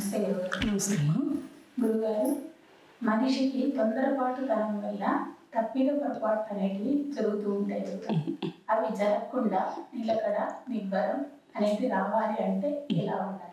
నమస్తే గురుగారు నమస్తే అమ్మా గురుగారు మనిషికి తొందరపాటు తనం వల్ల తప్పిద పొరపాటు అనేటివి జరుగుతూ ఉంటాయి గురుగారు. అవి జరగకుండా నిలకడ నిబ్బరం అనేది రావాలి అంటే ఎలా ఉండాలి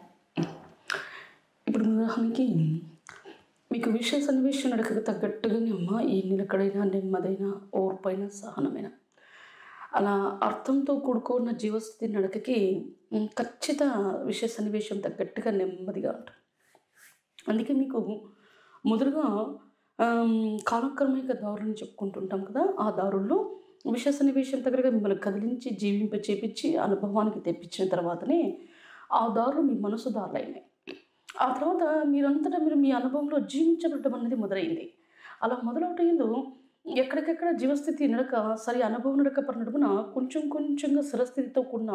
ఇప్పుడు ఉదాహరణకి మీకు విషయ సన్నివేశం నడకకు తగ్గట్టుగానే అమ్మ ఈ నిలకడైన నెమ్మదైన ఓర్పైన సహనమైన అలా అర్థంతో కూడుకున్న జీవస్థితి నడకకి ఉమ్, ఖచ్చిత విషయ సన్నివేశం తగ్గట్టుగా నెమ్మదిగా ఉంటుంది అందుకే మీకు మొదలుగా ఆమ్, కాలక్రమిక దారులను చెప్పుకుంటుంటాం కదా ఆ దారుల్లో విషయ సన్నివేశం దగ్గరగా మిమ్మల్ని కదిలించి జీవింప చేపించి అనుభవానికి తెప్పించిన తర్వాతనే ఆ దారులు మీ మనసు దారులైనాయి ఆ తర్వాత మీరంతటా మీరు మీ అనుభవంలో జీవించబడటం అనేది మొదలైంది అలా మొదలవటందు ఎక్కడికెక్కడ జీవస్థితి నడక సరి అనుభవం నడక పర నడుమున కొంచెం కొంచెంగా స్థిరస్థితితో కూడిన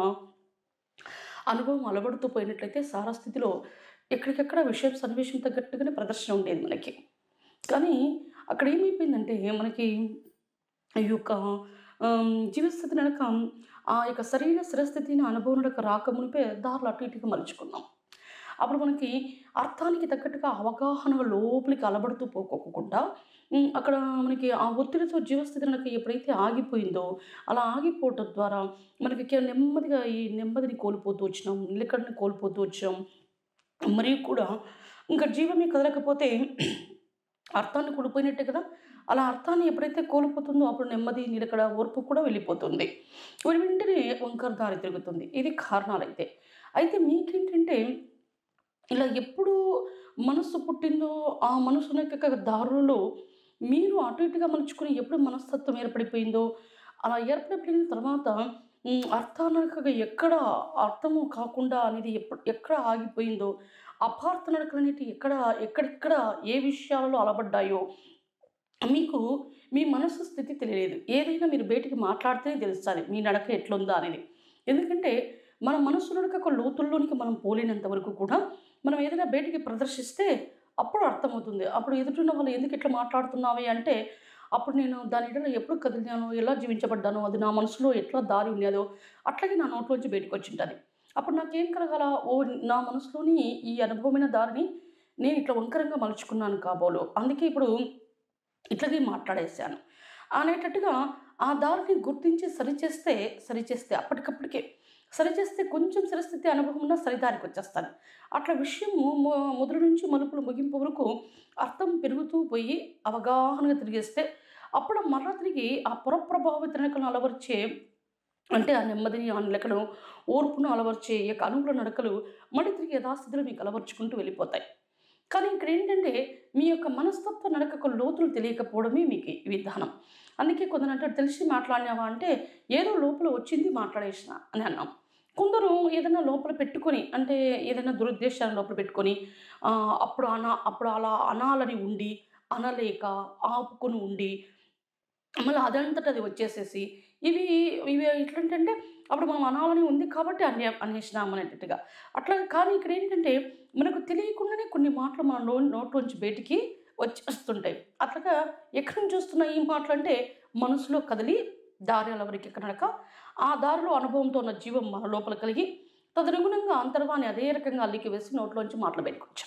అనుభవం అలవడుతూ పోయినట్లయితే సారస్థితిలో ఎక్కడికెక్కడ విషయం సన్నివేశం తగ్గట్టుగానే ప్రదర్శన ఉండేది మనకి కానీ అక్కడ ఏమైపోయిందంటే మనకి ఈ యొక్క ఆమ్, జీవస్థితి నడక ఆ యొక్క సరైన స్థిరస్థితిని అనుభవం నడక రాకమునిపే దారులు అటు ఇటుగా మలుచుకున్నాం అప్పుడు మనకి అర్థానికి తగ్గట్టుగా అవగాహన లోపలికి అలబడుతూ పోకోకుండా ఉమ్, అక్కడ మనకి ఆ ఒత్తిడితో జీవస్థితి నడక ఎప్పుడైతే ఆగిపోయిందో అలా ఆగిపోవటం ద్వారా మనకి కే- నెమ్మదిగా ఈ నెమ్మదిని కోల్పోతూ వచ్చినాం నిలకడని కోల్పోతూ వచ్చాం మరియు కూడా ఇంకా జీవమే కదలకపోతే అర్థాన్ని కోల్పోయినట్టే కదా అలా అర్థాన్ని ఎప్పుడైతే కోల్పోతుందో అప్పుడు నెమ్మది నిలకడ ఓర్పు కూడా వెళ్ళిపోతుంది మరి వెంటనే వంకర దారి తిరుగుతుంది ఇది కారణాలైతే అయితే మీకేంటంటే ఇలా ఎప్పుడు మనస్సు పుట్టిందో ఆ మనసు యొక్క దారులలో మీరు అటు ఇటుగా మలుచుకుని ఎప్పుడు మనస్తత్వం ఏర్పడిపోయిందో అలా ఏర్పడిపోయిన తర్వాత ఉమ్, అర్థానడకగా ఎక్కడ అర్థము కాకుండా అనేది ఎప్పుడు ఎక్కడ ఆగిపోయిందో అపార్థ నడకలు అనేవి ఎక్కడ ఎక్కడెక్కడ ఏ విషయాలలో అలబడ్డాయో మీకు మీ మనసు స్థితి తెలియలేదు ఏదైనా మీరు బయటికి మాట్లాడితేనే తెలుస్తుంది మీ నడక ఎట్లుందా అనేది ఎందుకంటే మన మనసు నడక ఒక లోతుల్లోనికి మనం పోలేనంత వరకు కూడా మనం ఏదైనా బయటికి ప్రదర్శిస్తే అప్పుడు అర్థమవుతుంది అప్పుడు ఎదుటిన్న వాళ్ళు ఎందుకు ఇట్లా మాట్లాడుతున్నావే అంటే అప్పుడు నేను దాని ఎడల ఎప్పుడు కదిలినానో ఎలా జీవించబడ్డానో అది నా మనసులో ఎట్లా దారి ఉన్నదో అట్లాగే నా నోట్లోంచి బయటకు వచ్చింటుంది అప్పుడు నాకేం కలగాల ఓ నా మనసులోని ఈ అనుభవమైన దారిని నేను ఇట్లా వంకరంగా మలుచుకున్నాను కాబోలు అందుకే ఇప్పుడు ఇట్లాగే మాట్లాడేశాను అనేటట్టుగా ఆ దారిని గుర్తించి సరిచేస్తే సరిచేస్తే అప్పటికప్పటికే సరిచేస్తే కొంచెం సరిస్థితి అనుభవం ఉన్న సరిదారికి వచ్చేస్తాను అట్లా విషయము మొ- మొదలు నుంచి మలుపులు ముగింపు వరకు అర్థం పెరుగుతూ పోయి అవగాహనగా తిరిగేస్తే అప్పుడు మరలా తిరిగి ఆ పురప్రభావిత నడకలను అలవర్చే అంటే ఆ నెమ్మదిని ఆ నిలకను ఓర్పును అలవర్చే ఈ యొక్క అనుకూల నడకలు మళ్ళీ తిరిగి యథాస్థితిలో మీకు అలవర్చుకుంటూ వెళ్ళిపోతాయి కానీ ఇక్కడ ఏంటంటే మీ యొక్క మనస్తత్వ నడకకు లోతులు తెలియకపోవడమే మీకు ఈ విధానం అందుకే కొందరు అంటే తెలిసి మాట్లాడినావా అంటే ఏదో లోపల వచ్చింది మాట్లాడేసిన అని అన్నాం కొందరు ఏదైనా లోపల పెట్టుకొని అంటే ఏదైనా దురుద్దేశాన్ని లోపల పెట్టుకొని ఆ, అప్పుడు అనా అప్పుడు అలా అనాలని ఉండి అనలేక ఆపుకొని ఉండి మళ్ళీ అదంతట అది వచ్చేసేసి ఇవి ఇవి ఎట్లంటే అప్పుడు మనం అనాలని ఉంది కాబట్టి అనే అనేసినాం అనేటట్టుగా అట్లా కానీ ఇక్కడ ఏంటంటే మనకు తెలియకుండానే కొన్ని మాటలు మన నో నోట్లోంచి బయటికి వచ్చేస్తుంటాయి అట్లాగా ఎక్కడి నుంచి వస్తున్న ఈ మాటలు అంటే మనసులో కదిలి దారి అలవరికి ఎక్కడనక ఆ దారిలో అనుభవంతో ఉన్న జీవం మన లోపల కలిగి తదనుగుణంగా అంతర్వాన్ని అదే రకంగా అల్లికి వేసి నోట్లోంచి మాటలు పెట్టుకోవచ్చు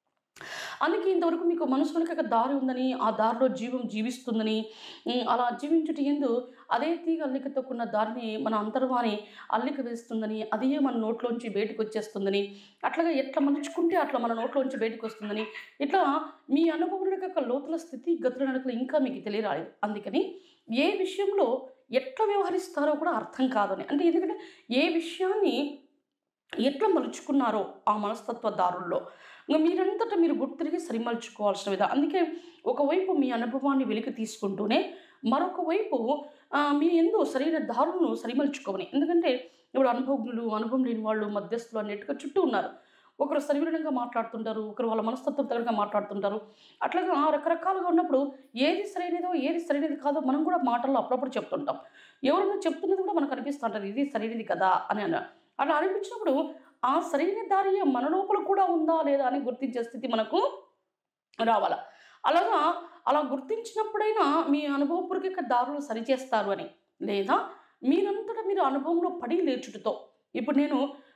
అందుకే ఇంతవరకు మీకు మనసులోకి ఒక దారి ఉందని ఆ దారిలో జీవం జీవిస్తుందని ఉమ్, అలా జీవించుట ఎందు అదే తీగ అల్లికతో ఉన్న దారిని మన అంతర్వాణి అల్లిక వేస్తుందని అదే మన నోట్లోంచి బయటకు వచ్చేస్తుందని అట్లాగా ఎట్లా మలుచుకుంటే అట్లా మన నోట్లోంచి బయటకు వస్తుందని ఇట్లా మీ అనుభవం యొక్క లోతుల స్థితి గతుల నడకలు ఇంకా మీకు తెలియరాలేదు అందుకని ఏ విషయంలో ఎట్లా వ్యవహరిస్తారో కూడా అర్థం కాదని అంటే ఎందుకంటే ఏ విషయాన్ని ఎట్లా మలుచుకున్నారో ఆ మనస్తత్వ దారుల్లో ఇంకా మీరంతటా మీరు గుర్తిరిగి సరిమలుచుకోవాల్సిన విధానం అందుకే ఒకవైపు మీ అనుభవాన్ని వెలికి తీసుకుంటూనే మరొక వైపు ఆ, మీ ఎందు సరైన దారులను సరిమలుచుకోమని ఎందుకంటే ఇప్పుడు అనుభవజ్ఞులు అనుభవం లేని వాళ్ళు మధ్యస్థులు అన్నట్టుగా చుట్టూ ఉన్నారు ఒకరు సరివిడంగా మాట్లాడుతుంటారు ఒకరు వాళ్ళ మనస్తత్వం తగ్గగా మాట్లాడుతుంటారు అట్లాగా రకరకాలుగా ఉన్నప్పుడు ఏది సరైనదో ఏది సరైనది కాదో మనం కూడా మాటల్లో అప్పుడప్పుడు చెప్తుంటాం ఎవరైనా చెప్తున్నది కూడా మనకు అనిపిస్తుంటారు ఇది సరైనది కదా అని అన్న అలా అనిపించినప్పుడు ఆ సరైన దారి మన లోపల కూడా ఉందా లేదా అని గుర్తించే స్థితి మనకు రావాల అలాగా అలా గుర్తించినప్పుడైనా మీ అనుభవపూర్వక దారులు సరిచేస్తారు అని లేదా మీరంతటా మీరు అనుభవంలో పడి లేచుటతో ఇప్పుడు నేను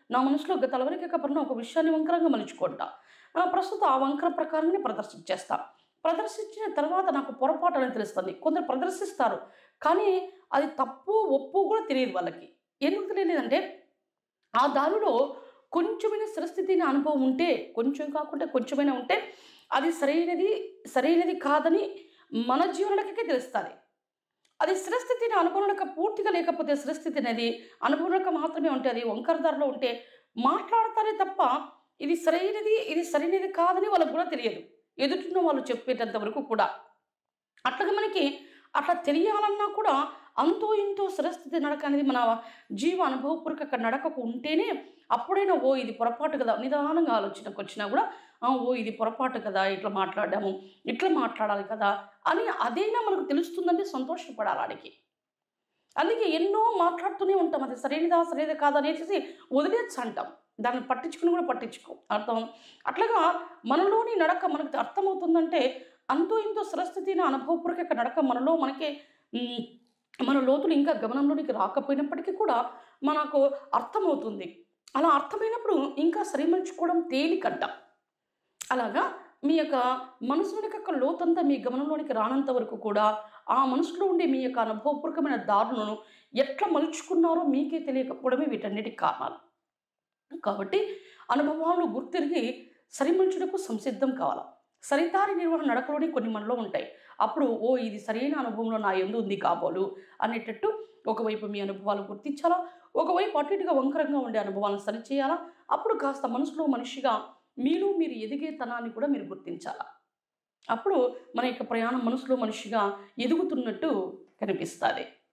నా మనసులో గత వరకు కపడిన ఒక విషయాన్ని వంకరంగా మలుచుకుంటా ఆ, ప్రస్తుతం ఆ వంకర ప్రకారంగానే ప్రదర్శించేస్తా ప్రదర్శించిన తర్వాత నాకు పొరపాటు అని తెలుస్తుంది కొందరు ప్రదర్శిస్తారు కానీ అది తప్పు ఒప్పు కూడా తెలియదు వాళ్ళకి ఎందుకు తెలియలేదంటే ఆ దానిలో కొంచెమైన స్థిరస్థితిని అనుభవం ఉంటే కొంచెం కాకుండా కొంచెమైనా ఉంటే అది సరైనది సరైనది కాదని మన జీవనలకే తెలుస్తుంది అది స్థిరస్థితిని అనుభవంలోకి పూర్తిగా లేకపోతే స్థిరస్థితి అనేది అనుభవంలోకి మాత్రమే ఉంటే అది వంకరదారిలో ఉంటే మాట్లాడతారే తప్ప ఇది సరైనది ఇది సరైనది కాదని వాళ్ళకు కూడా తెలియదు ఎదుటిన్న వాళ్ళు చెప్పేటంత వరకు కూడా అట్లాగే మనకి అట్లా తెలియాలన్నా కూడా అంతో ఇంతో స్థిరస్థితి నడక అనేది మన జీవ అనుభవపూర్వక నడకకు ఉంటేనే అప్పుడైనా ఓ ఇది పొరపాటు కదా నిదానంగా ఆలోచనకు వచ్చినా కూడా "ఆ, ఓ ఇది పొరపాటు కదా ఇట్లా మాట్లాడాము ఇట్లా మాట్లాడాలి కదా అని అదైనా మనకు తెలుస్తుందంటే సంతోషపడాలాడికి అందుకే ఎన్నో మాట్లాడుతూనే ఉంటాం అది సరైనదా సరైనదా కాదా అనేసి వదిలేచ్చు అంటాం దాన్ని పట్టించుకుని కూడా పట్టించుకో అర్థం అట్లాగా మనలోని నడక మనకు అర్థమవుతుందంటే అంతో ఇంతో సరస్థితిని అనుభవపూర్వక నడక మనలో మనకే ఉమ్, మన లోతులు ఇంకా గమనంలోనికి రాకపోయినప్పటికీ కూడా మనకు అర్థమవుతుంది అలా అర్థమైనప్పుడు ఇంకా సరిమలుచుకోవడం తేలికంట అలాగా మీ యొక్క మనసులోని యొక్క లోతంతా మీ గమనంలోనికి రానంత వరకు కూడా ఆ మనసులో ఉండే మీ యొక్క అనుభవపూర్వకమైన దారులను ఎట్లా మలుచుకున్నారో మీకే తెలియకపోవడమే వీటన్నిటికి కారణాలు కాబట్టి అనుభవాలను గుర్తిరిగి సరిమలుచుటకు సంసిద్ధం కావాలి సరిదారి నిర్వహణ నడకలోని కొన్ని మనలో ఉంటాయి అప్పుడు ఓ ఇది సరైన అనుభవంలో నా ఎందు ఉంది కాబోలు అనేటట్టు ఒకవైపు మీ అనుభవాలు గుర్తించాలా ఒకవైపు అటు ఇటుగా వంకరంగా ఉండే అనుభవాలను సరిచేయాలా అప్పుడు కాస్త మనసులో మనిషిగా మీలో మీరు ఎదిగే తనాన్ని కూడా మీరు గుర్తించాలా అప్పుడు మన యొక్క ప్రయాణం మనసులో మనిషిగా ఎదుగుతున్నట్టు కనిపిస్తుంది